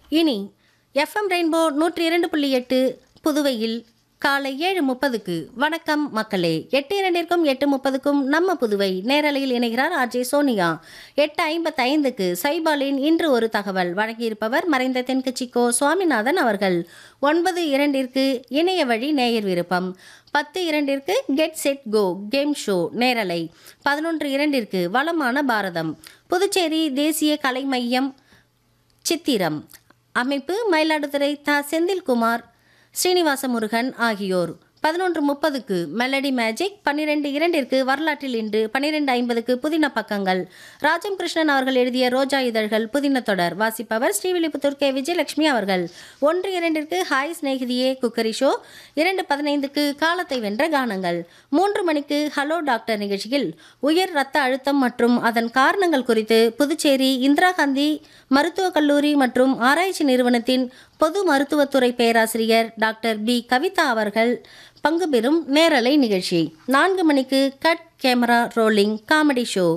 இனி FM rainbow நூற்றி இரண்டு புள்ளி எட்டு புதுவையில் காலை ஏழு முப்பதுக்கு வணக்கம் மக்களே எட்டு இரண்டிற்கும் எட்டு முப்பதுக்கும் நம்ம புதுவை நேரலையில் இணைகிறார் ஆர்ஜே சோனியா எட்டு ஐம்பத்தைந்துக்கு சைபாலின் இன்று ஒரு தகவல் வழங்கியிருப்பவர் மறைந்த தென்கட்சிக்கோ சுவாமிநாதன் அவர்கள் ஒன்பது இரண்டிற்கு இணைய வழி நேயர் விருப்பம் பத்து இரண்டிற்கு get set go game show நேரலை பதினொன்று இரண்டிற்கு வளமான பாரதம் புதுச்சேரி தேசிய கலை மையம் சித்திரம் அமைப்பு மயிலாடுதுறை தா செந்தில்குமார் ஸ்ரீனிவாச முருகன் ஆகியோர் பதினொன்று முப்பதுக்கு மெலடி மேஜிக் பன்னிரெண்டு இரண்டிற்கு வரலாற்றில் இன்று பன்னிரெண்டு ஐம்பதுக்கு புதின பக்கங்கள் ராஜம் கிருஷ்ணன் அவர்கள் எழுதிய ரோஜா இதழ்கள் புதின தொடர் வாசிப்பவர் ஸ்ரீவில்லிபுத்தூர் கே விஜயலட்சுமி அவர்கள் ஒன்று இரண்டிற்கு ஹாய் சிநேகிதியே குக்கரி ஷோ இரண்டு பதினைந்துக்கு காலத்தை வென்ற கானங்கள் மூன்று மணிக்கு ஹலோ டாக்டர் நிகழ்ச்சியில் உயர் ரத்த அழுத்தம் மற்றும் அதன் காரணங்கள் குறித்து புதுச்சேரி இந்திரா காந்தி மருத்துவக் கல்லூரி மற்றும் ஆராய்ச்சி நிறுவனத்தின் பொது மருத்துவத்துறை பேராசிரியர் டாக்டர் பி கவிதா அவர்கள் பங்கு பெறும் நேரலை நிகழ்ச்சி நான்கு மணிக்கு cut camera rolling comedy show